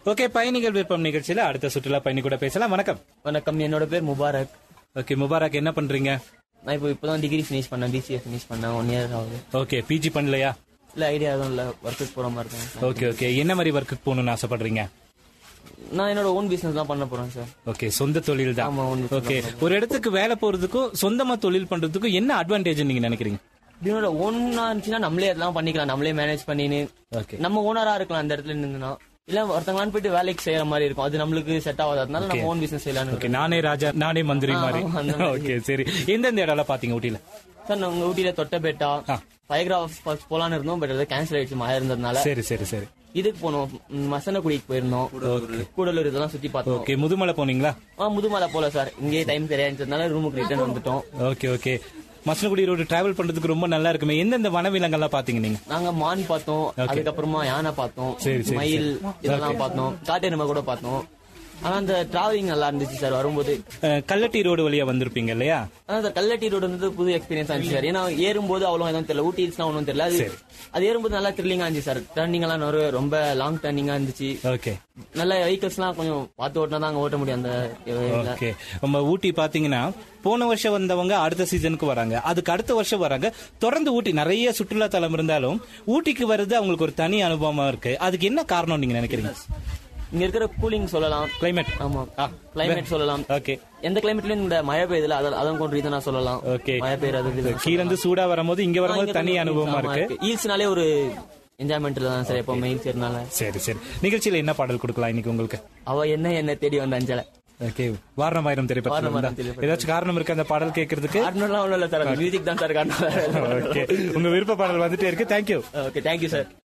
Okay பயணிகள் விருப்பம் நிகழ்ச்சியில அடுத்த சுற்றுலா பயணி கூட பேசலாம் வணக்கம் வணக்கம் என்னோட பேர் முபாரக் ஓகே முபாரக் என்ன பண்றீங்க நான் இப்போ இப்போதான் டிகிரி ஃபினிஷ் பண்ணேன் பிசிஏ ஃபினிஷ் பண்ணேன் ஒன் இயர் ஆகுது ஓகே பிஜி பண்ணலையா இல்லை ஐடியா எதுவும் இல்லை ஒர்க்குக்கு போகிற மாதிரி இருக்கேன் ஓகே ஓகே என்ன மாதிரி ஒர்க்குக்கு போகணும்னு ஆசைப்படுறீங்க நான் என்னோட ஓன் பிசினஸ் தான் பண்ண போறேன் சார் ஓகே சொந்த தொழில் தான் ஆமா, own business ஓகே ஒரு இடத்துக்கு வேலை போறதுக்கும் சொந்தமா தொழில் பண்றதுக்கும் என்ன அட்வான்டேஜ் நீங்க நினைக்கிறீங்க என்னோட ஓனா இருந்துச்சுன்னா நம்மளே அதெல்லாம் பண்ணிக்கலாம் நம்மளே மேனேஜ் பண்ணின்னு ஓகே நம்ம ஓனரா இருக்கலாம் அந்த இடத்துல நின்றுனா இல்ல ஒருத்தங்களான்னு போயிட்டு வேலைக்கு செய்யற மாதிரி இருக்கும் அது நம்மளுக்கு செட் ஆகாது அதனால நம்ம ஓன் பிசினஸ் செய்யலாம்னு ஓகே நானே ராஜா நானே மந்திரி மாதிரி ஆமா, அந்த மாதிரி. ஓகே சரி எந்தெந்த இடம்லாம் பாத்தீங்க ஊட்டியில சார் நான் உங்க ஊட்டியில தொட்டபேட்டா ஆ. ஃபயர்கிராஃப் போலான்னு இருந்தோம் பட் அது கேன்சல் ஆயிடுச்சு மழை இருந்ததுனால சரி சரி சரி இதுக்கு போனோம் ம், மசனகுடிக்கு போயிருந்தோம் கூடலூர் இதெல்லாம் சுத்தி பார்த்தோம் ஓகே முதுமலை போனீங்களா ஆ முதுமலை போல சார் இங்கேயே டைம் சரியாயிருந்ததுனால ரூமுக்கு ரிட்டர்ன் வந்துட்டோம் okay okay Masinagudi road travel பண்றதுக்கு ரொம்ப நல்லா இருக்குமே எந்தெந்த வனவிலங்கள்லாம் பாத்தீங்க நீங்க நாங்க மான் பார்த்தோம் அதுக்கப்புறமா யானை பார்த்தோம் சரி, சரி, மயில் இதெல்லாம் பார்த்தோம் காட்டெருமை கூட பார்த்தோம் ஆனா அந்த டிராவலிங் நல்லா இருந்துச்சு சார் வரும்போது அஹ், கல்லட்டி ரோடு வழியா வந்திருப்பீங்க இல்லையா ஆனா அந்த கல்லட்டி ரோடு வந்து புது எக்ஸ்பீரியன்ஸ் இருந்துச்சு சார் ஏன்னா ஏறும்போது அவ்வளவு எதுவும் தெரியல ஊட்டி ஹில்ஸ்லாம் ஒன்றும் தெரியல அது அது ஏறும்போது நல்லா த்ரில்லிங்கா இருந்துச்சு சார் டர்னிங் எல்லாம் நிறைய ரொம்ப லாங் டர்னிங்கா இருந்துச்சு ஓகே நல்ல வெஹிக்கல்ஸ்லாம் கொஞ்சம் பார்த்து ஓட்டினா தான் அங்க ஓட்ட முடியும் அந்த இதுல. ஓகே நம்ம ஊட்டி பாத்தீங்கன்னா போன வருஷம் வந்தவங்க அடுத்த சீசனுக்கு வராங்க அதுக்கு அடுத்த வருஷம் வராங்க தொடர்ந்து ஊட்டி நிறைய சுற்றுலா தலம் இருந்தாலும் ஊட்டிக்கு வர்றது அவங்களுக்கு ஒரு தனி அனுபவமா இருக்கு அதுக்கு என்ன காரணம் நீங்க நினைக்கிறீங்க இங்க இருக்கிற கூலிங் சொல்லலாம் கிளைமேட் ஆமா கிளைமேட் சொல்லலாம் ஓகே எந்த கிளைமேட்லயும் இந்த மழை பெய்யுதுல அத- அதான் கொண்டு ரீசனா சொல்லலாம் ஓகே மழை பெய்யறது கீழ இருந்து சூடா வரும்போது இங்க வரும்போது தனி அனுபவமா இருக்கு ஈல்ஸ்னாலே ஒரு என்ஜாய்மெண்ட்ல தான் சார் எப்பவுமே ஈல்ஸ் இருந்தால சரி சரி நிகழ்ச்சியில என்ன பாடல் கொடுக்கலாம் இன்னைக்கு உங்களுக்கு அவ என்ன என்ன தேடி வந்த அஞ்சலை ஓகே வாரணமாயிரம் திரைப்படம் வாரணமாயிரம் திரைப்படம். ஏதாச்சும் காரணம் இருக்கு அந்த பாடல் கேட்கறதுக்கு காரணம்லாம் ஒண்ணும் இல்ல சார் மியூசிக் தான் சார் காரணம் ஓகே உங்க விருப்ப பாடல் வந்துட்டே இருக்கு தேங்க்யூ ஓகே தேங்க்யூ சார்